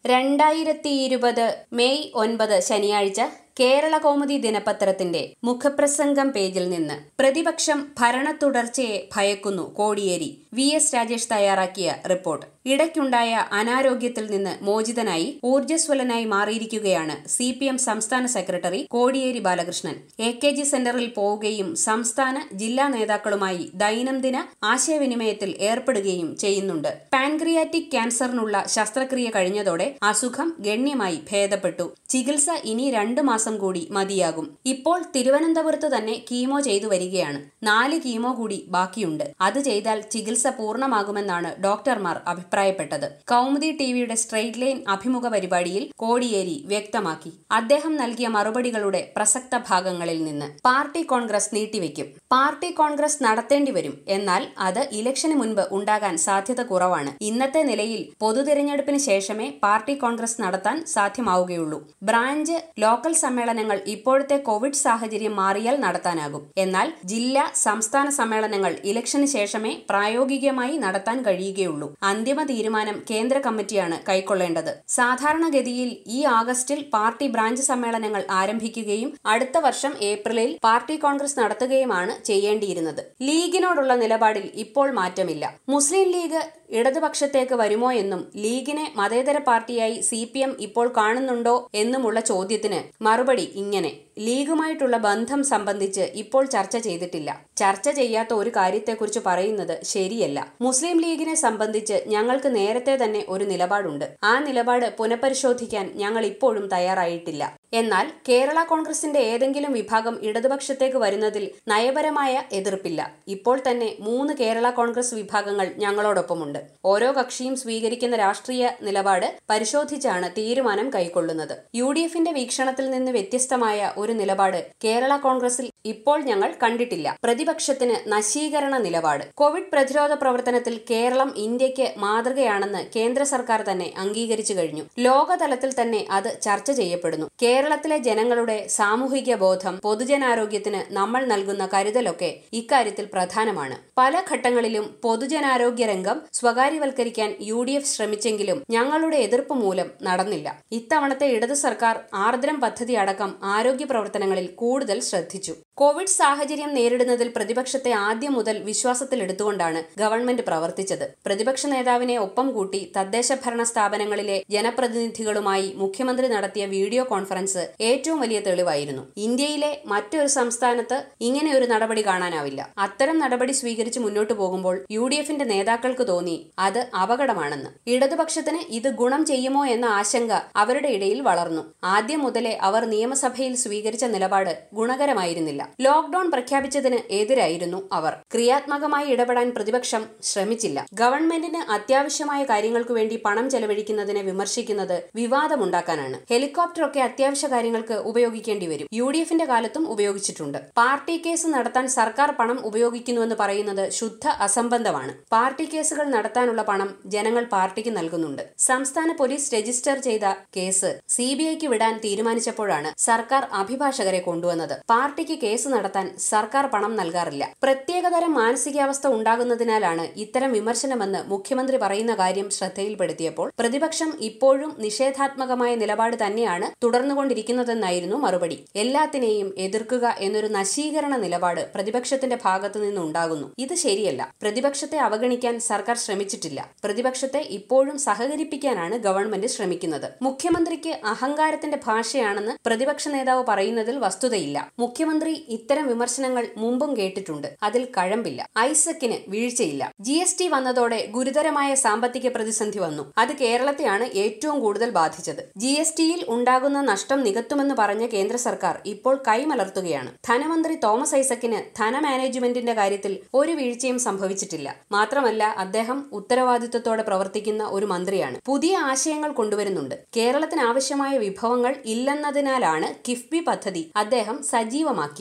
രണ്ടായിരത്തി ഇരുപത് മെയ് ഒൻപത് ശനിയാഴ്ച കേരള കൗമുദി ദിനപത്രത്തിന്റെ മുഖപ്രസംഗം പേജിൽ നിന്ന് പ്രതിപക്ഷം ഭരണ തുടർച്ചയെ ഭയക്കുന്നു കോടിയേരി വി എസ് രാജേഷ് തയ്യാറാക്കിയ റിപ്പോർട്ട് ഇടയ്ക്കുണ്ടായ അനാരോഗ്യത്തിൽ നിന്ന് മോചിതനായി ഊർജ്ജസ്വലനായി മാറിയിരിക്കുകയാണ് സി പി എം സംസ്ഥാന secretary Kodiyeri Balakrishnan A K G സെന്ററിൽ പോവുകയും സംസ്ഥാന ജില്ലാ നേതാക്കളുമായി ദൈനംദിന ആശയവിനിമയത്തിൽ ഏർപ്പെടുകയും ചെയ്യുന്നുണ്ട് പാൻക്രിയാറ്റിക് ക്യാൻസറിനുള്ള ശസ്ത്രക്രിയ കഴിഞ്ഞതോടെ അസുഖം ഗണ്യമായി ഭേദപ്പെട്ടു ചികിത്സ ഇനി രണ്ടു മാസം കൂടി മതിയാകും ഇപ്പോൾ തിരുവനന്തപുരത്ത് തന്നെ കീമോ ചെയ്തു വരികയാണ് നാല് കീമോ കൂടി ബാക്കിയുണ്ട് അത് ചെയ്താൽ ചികിത്സ പൂർണ്ണമാകുമെന്നാണ് ഡോക്ടർമാർ അഭിപ്രായപ്പെട്ടത് കൗമുദി ടിവിയുടെ സ്ട്രെയിറ്റ് ലൈൻ അഭിമുഖ പരിപാടിയിൽ കോടിയേരി വ്യക്തമാക്കി അദ്ദേഹം നൽകിയ മറുപടികളുടെ പ്രസക്ത ഭാഗങ്ങളിൽ നിന്ന് പാർട്ടി കോൺഗ്രസ് നീട്ടിവെക്കും പാർട്ടി കോൺഗ്രസ് നടത്തേണ്ടി വരും എന്നാൽ അത് ഇലക്ഷന് മുൻപ് ഉണ്ടാകാൻ സാധ്യത കുറവാണ് ഇന്നത്തെ നിലയിൽ പൊതുതെരഞ്ഞെടുപ്പിന് ശേഷമേ പാർട്ടി കോൺഗ്രസ് നടത്താൻ സാധ്യമാവുകയുള്ളൂ ബ്രാഞ്ച് ലോക്കൽ സമ്മേളനങ്ങൾ ഇപ്പോഴത്തെ കോവിഡ് സാഹചര്യം മാറിയാൽ നടത്താനാകും എന്നാൽ ജില്ലാ സംസ്ഥാന സമ്മേളനങ്ങൾ ഇലക്ഷന് ശേഷമേ പ്രായോഗികമായി നടത്താൻ കഴിയുകയുള്ളൂ അന്തിമ തീരുമാനം കേന്ദ്ര കമ്മിറ്റിയാണ് കൈക്കൊള്ളേണ്ടത് സാധാരണഗതിയിൽ ഈ ആഗസ്റ്റിൽ പാർട്ടി ബ്രാഞ്ച് സമ്മേളനങ്ങൾ ആരംഭിക്കുകയും അടുത്ത വർഷം ഏപ്രിലിൽ പാർട്ടി കോൺഗ്രസ് നടത്തുകയുമാണ് ചെയ്യേണ്ടിയിരുന്നത് ലീഗിനോടുള്ള നിലപാടിൽ ഇപ്പോൾ മാറ്റമില്ല മുസ്ലിം ലീഗ് ഇടതുപക്ഷത്തേക്ക് വരുമോ എന്നും ലീഗിനെ മതേതര പാർട്ടിയായി സി പി എം ഇപ്പോൾ കാണുന്നുണ്ടോ എന്നുമുള്ള ചോദ്യത്തിന് മറുപടി ഇങ്ങനെ ലീഗുമായിട്ടുള്ള ബന്ധം സംബന്ധിച്ച് ഇപ്പോൾ ചർച്ച ചെയ്തിട്ടില്ല ചർച്ച ചെയ്യാത്ത ഒരു കാര്യത്തെക്കുറിച്ച് പറയുന്നത് ശരിയല്ല മുസ്ലിം ലീഗിനെ സംബന്ധിച്ച് ഞങ്ങൾക്ക് നേരത്തെ തന്നെ ഒരു നിലപാടുണ്ട് ആ നിലപാട് പുനഃപരിശോധിക്കാൻ ഞങ്ങൾ ഇപ്പോഴും തയ്യാറായിട്ടില്ല എന്നാൽ കേരള കോൺഗ്രസിന്റെ ഏതെങ്കിലും വിഭാഗം ഇടതുപക്ഷത്തേക്ക് വരുന്നതിൽ നയപരമായ എതിർപ്പില്ല ഇപ്പോൾ തന്നെ മൂന്ന് കേരള കോൺഗ്രസ് വിഭാഗങ്ങൾ ഞങ്ങളോടൊപ്പമുണ്ട് ഓരോ കക്ഷിയും സ്വീകരിക്കുന്ന രാഷ്ട്രീയ നിലപാട് പരിശോധിച്ചാണ് തീരുമാനം കൈക്കൊള്ളുന്നത് യു ഡി എഫിന്റെ വീക്ഷണത്തിൽ നിന്ന് വ്യത്യസ്തമായ ഒരു നിലപാട് കേരള കോൺഗ്രസിൽ ഇപ്പോൾ ഞങ്ങൾ കണ്ടിട്ടില്ല പ്രതിപക്ഷത്തിന് നശീകരണ നിലപാട് കോവിഡ് പ്രതിരോധ പ്രവർത്തനത്തിൽ കേരളം ഇന്ത്യക്ക് മാതൃകയാണെന്ന് കേന്ദ്ര സർക്കാർ തന്നെ അംഗീകരിച്ചു കഴിഞ്ഞു ലോകതലത്തിൽ തന്നെ അത് ചർച്ച ചെയ്യപ്പെടുന്നു കേരളത്തിലെ ജനങ്ങളുടെ സാമൂഹിക ബോധം പൊതുജനാരോഗ്യത്തിന് നമ്മൾ നൽകുന്ന കരുതലൊക്കെ ഇക്കാര്യത്തിൽ പ്രധാനമാണ് പല ഘട്ടങ്ങളിലും പൊതുജനാരോഗ്യ രംഗം സ്വകാര്യവൽക്കരിക്കാൻ യു ഡി എഫ് ശ്രമിച്ചെങ്കിലും ഞങ്ങളുടെ എതിർപ്പ് മൂലം നടന്നില്ല ഇത്തവണത്തെ ഇടതു സർക്കാർ ആർദ്രം പദ്ധതി അടക്കം ആരോഗ്യ പ്രവർത്തനങ്ങളിൽ കൂടുതൽ ശ്രദ്ധിച്ചു കോവിഡ് സാഹചര്യം നേരിടുന്നതിൽ പ്രതിപക്ഷത്തെ ആദ്യം മുതൽ വിശ്വാസത്തിലെടുത്തുകൊണ്ടാണ് ഗവൺമെന്റ് പ്രവർത്തിച്ചത് പ്രതിപക്ഷ നേതാവിനെ ഒപ്പം കൂട്ടി തദ്ദേശ ഭരണ സ്ഥാപനങ്ങളിലെ ജനപ്രതിനിധികളുമായി മുഖ്യമന്ത്രി നടത്തിയ വീഡിയോ കോൺഫറൻസ് ഏറ്റവും വലിയ തെളിവായിരുന്നു ഇന്ത്യയിലെ മറ്റൊരു സംസ്ഥാനത്ത് ഇങ്ങനെ ഒരു നടപടി കാണാനാവില്ല അത്തരം നടപടി സ്വീകരിച്ച് മുന്നോട്ടു പോകുമ്പോൾ യു ഡി എഫിന്റെ നേതാക്കൾക്ക് തോന്നി അത് അപകടമാണെന്ന് ഇടതുപക്ഷത്തിന് ഇത് ഗുണം ചെയ്യുമോ എന്ന ആശങ്ക അവരുടെ ഇടയിൽ വളർന്നു ആദ്യം മുതലേ അവർ നിയമസഭയിൽ സ്വീകരിച്ച നിലപാട് ഗുണകരമായിരുന്നില്ല ലോക്ഡൌൺ പ്രഖ്യാപിച്ചതിന് എതിരായിരുന്നു അവർ ക്രിയാത്മകമായി ഇടപെടാൻ പ്രതിപക്ഷം ശ്രമിച്ചില്ല ഗവൺമെന്റിന് അത്യാവശ്യമായ കാര്യങ്ങൾക്കു വേണ്ടി പണം ചെലവഴിക്കുന്നതിനെ വിമർശിക്കുന്നത് വിവാദമുണ്ടാക്കാനാണ് ഹെലികോപ്റ്ററൊക്കെ അത്യാവശ്യ കാര്യങ്ങൾക്ക് ഉപയോഗിക്കേണ്ടി വരും യു ഡി എഫിന്റെ കാലത്തും ഉപയോഗിച്ചിട്ടുണ്ട് പാർട്ടി കേസ് നടത്താൻ സർക്കാർ പണം ഉപയോഗിക്കുന്നുവെന്ന് പറയുന്നത് ശുദ്ധ അസംബന്ധമാണ് പാർട്ടി കേസുകൾ നടത്താനുള്ള പണം ജനങ്ങൾ പാർട്ടിക്ക് നൽകുന്നുണ്ട് സംസ്ഥാന പോലീസ് രജിസ്റ്റർ ചെയ്ത കേസ് സി ബി ഐക്ക് വിടാൻ തീരുമാനിച്ചപ്പോഴാണ് സർക്കാർ അഭിഭാഷകരെ കൊണ്ടുവന്നത് പാർട്ടിക്ക് കേസ് നടത്താൻ സർക്കാർ പണം നൽകാറില്ല പ്രത്യേകതരം മാനസികാവസ്ഥ ഉണ്ടാകുന്നതിനാലാണ് ഇത്തരം വിമർശനമെന്ന് മുഖ്യമന്ത്രി പറയുന്ന കാര്യം ശ്രദ്ധയിൽപ്പെടുത്തിയപ്പോൾ പ്രതിപക്ഷം ഇപ്പോഴും നിഷേധാത്മകമായ നിലപാട് തന്നെയാണ് തുടർന്നുകൊണ്ടിരിക്കുന്നതെന്നായിരുന്നു മറുപടി എല്ലാത്തിനെയും എതിർക്കുക എന്നൊരു നശീകരണ നിലപാട് പ്രതിപക്ഷത്തിന്റെ ഭാഗത്തു നിന്നുണ്ടാകുന്നു ഇത് ശരിയല്ല പ്രതിപക്ഷത്തെ അവഗണിക്കാൻ സർക്കാർ ശ്രമിച്ചിട്ടില്ല പ്രതിപക്ഷത്തെ ഇപ്പോഴും സഹകരിപ്പിക്കാനാണ് ഗവൺമെന്റ് ശ്രമിക്കുന്നത് മുഖ്യമന്ത്രിക്ക് അഹങ്കാരത്തിന്റെ ഭാഷയാണെന്ന് പ്രതിപക്ഷ നേതാവ് പറയുന്നതിൽ വസ്തുതയില്ല മുഖ്യമന്ത്രി ഇത്തരം വിമർശനങ്ങൾ മുമ്പും കേട്ടിട്ടുണ്ട് അതിൽ കഴമ്പില്ല ഐസക്കിന് വീഴ്ചയില്ല ജി എസ് ടി വന്നതോടെ ഗുരുതരമായ സാമ്പത്തിക പ്രതിസന്ധി വന്നു അത് കേരളത്തെയാണ് ഏറ്റവും കൂടുതൽ ബാധിച്ചത് ജി എസ് ടിയിൽ ഉണ്ടാകുന്ന നഷ്ടം നികത്തുമെന്ന് പറഞ്ഞ കേന്ദ്ര സർക്കാർ ഇപ്പോൾ കൈമലർത്തുകയാണ് ധനമന്ത്രി തോമസ് ഐസക്കിന് ധന മാനേജ്മെന്റിന്റെ കാര്യത്തിൽ ഒരു വീഴ്ചയും സംഭവിച്ചിട്ടില്ല മാത്രമല്ല അദ്ദേഹം ഉത്തരവാദിത്വത്തോടെ പ്രവർത്തിക്കുന്ന ഒരു മന്ത്രിയാണ് പുതിയ ആശയങ്ങൾ കൊണ്ടുവരുന്നുണ്ട് കേരളത്തിന് ആവശ്യമായ വിഭവങ്ങൾ ഇല്ലെന്നതിനാലാണ് കിഫ്ബി പദ്ധതി അദ്ദേഹം സജീവമാക്കിയത്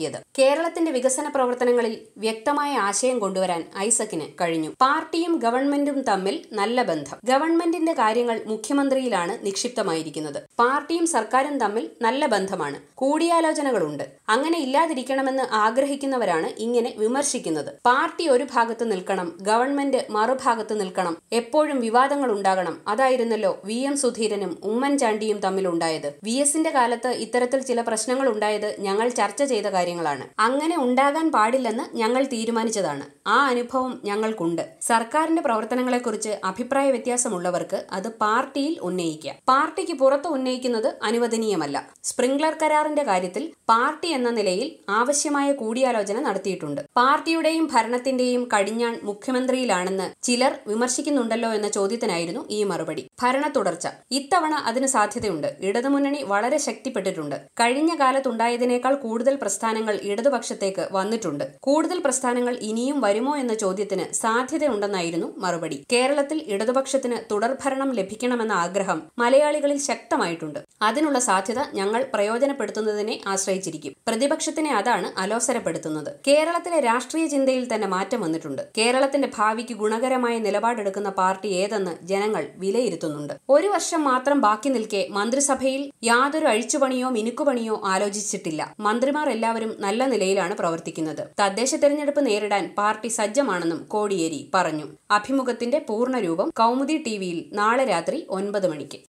എത്തിയത് കേരളത്തിന്റെ വികസന പ്രവർത്തനങ്ങളിൽ വ്യക്തമായ ആശയം കൊണ്ടുവരാൻ ഐസക്കിന് കഴിഞ്ഞു പാർട്ടിയും ഗവൺമെന്റും തമ്മിൽ നല്ല ബന്ധം ഗവൺമെന്റിന്റെ കാര്യങ്ങൾ മുഖ്യമന്ത്രിയിലാണ് നിക്ഷിപ്തമായിരിക്കുന്നത് പാർട്ടിയും സർക്കാരും തമ്മിൽ നല്ല ബന്ധമാണ് കൂടിയാലോചനകളുണ്ട് അങ്ങനെ ഇല്ലാതിരിക്കണമെന്ന് ആഗ്രഹിക്കുന്നവരാണ് ഇങ്ങനെ വിമർശിക്കുന്നത് പാർട്ടി ഒരു ഭാഗത്ത് നിൽക്കണം ഗവൺമെന്റ് മറുഭാഗത്ത് നിൽക്കണം എപ്പോഴും വിവാദങ്ങൾ ഉണ്ടാകണം അതായിരുന്നല്ലോ വി എം സുധീരനും ഉമ്മൻചാണ്ടിയും തമ്മിലുണ്ടായത് വി എസിന്റെ കാലത്ത് ഇത്തരത്തിൽ ചില പ്രശ്നങ്ങൾ ഉണ്ടായത് ഞങ്ങൾ ചർച്ച ചെയ്ത കാര്യങ്ങളാണ് അങ്ങനെ ഉണ്ടാകാൻ പാടില്ലെന്ന് ഞങ്ങൾ തീരുമാനിച്ചതാണ് ആ അനുഭവം ഞങ്ങൾക്കുണ്ട് സർക്കാരിന്റെ പ്രവർത്തനങ്ങളെക്കുറിച്ച് അഭിപ്രായ വ്യത്യാസമുള്ളവർക്ക് അത് പാർട്ടിയിൽ ഉന്നയിക്കാം പാർട്ടിക്ക് പുറത്ത് ഉന്നയിക്കുന്നത് അനുവദനീയമല്ല സ്പ്രിംഗ്ലർ കരാറിന്റെ കാര്യത്തിൽ പാർട്ടി എന്ന നിലയിൽ ആവശ്യമായ കൂടിയാലോചന നടത്തിയിട്ടുണ്ട് പാർട്ടിയുടെയും ഭരണത്തിന്റെയും കടിഞ്ഞാൺ മുഖ്യമന്ത്രിയിലാണെന്ന് ചിലർ വിമർശിക്കുന്നുണ്ടല്ലോ എന്ന ചോദ്യത്തിനായിരുന്നു ഈ മറുപടി ഭരണ തുടർച്ച ഇത്തവണ അതിന് സാധ്യതയുണ്ട് ഇടതുമുന്നണി വളരെ ശക്തിപ്പെട്ടിട്ടുണ്ട് കഴിഞ്ഞ കാലത്തുണ്ടായതിനേക്കാൾ കൂടുതൽ പ്രസ്ഥാനങ്ങൾ ഇടതുപക്ഷത്തേക്ക് വന്നിട്ടുണ്ട് കൂടുതൽ പ്രസ്ഥാനങ്ങൾ ഇനിയും വരുമോ എന്ന ചോദ്യത്തിന് സാധ്യതയുണ്ടെന്നായിരുന്നു മറുപടി കേരളത്തിൽ ഇടതുപക്ഷത്തിന് തുടർഭരണം ലഭിക്കണമെന്ന ആഗ്രഹം മലയാളികളിൽ ശക്തമായിട്ടുണ്ട് അതിനുള്ള സാധ്യത ഞങ്ങൾ പ്രയോജനപ്പെടുത്തുന്നതിനെ ആശ്രയിച്ചിരിക്കും പ്രതിപക്ഷത്തിനെ അതാണ് അലോസരപ്പെടുത്തുന്നത് കേരളത്തിലെ രാഷ്ട്രീയ ചിന്തയിൽ തന്നെ മാറ്റം വന്നിട്ടുണ്ട് കേരളത്തിന്റെ ഭാവിക്ക് ഗുണകരമായ നിലപാടെടുക്കുന്ന പാർട്ടി ഏതെന്ന് ജനങ്ങൾ വിലയിരുത്തുന്നുണ്ട് ഒരു വർഷം മാത്രം ബാക്കി നിൽക്കെ മന്ത്രിസഭയിൽ യാതൊരു അഴിച്ചുപണിയോ മിനുക്കുപണിയോ ആലോചിച്ചിട്ടില്ല മന്ത്രിമാർ എല്ലാവരും നല്ല നിലയിലാണ് പ്രവർത്തിക്കുന്നത് തദ്ദേശ തെരഞ്ഞെടുപ്പ് നേരിടാൻ പാർട്ടി സജ്ജമാണെന്നും കോടിയേരി പറഞ്ഞു അഭിമുഖത്തിന്റെ പൂർണ്ണരൂപം കൗമുദി ടിവിയിൽ നാളെ രാത്രി ഒൻപത് മണിക്ക്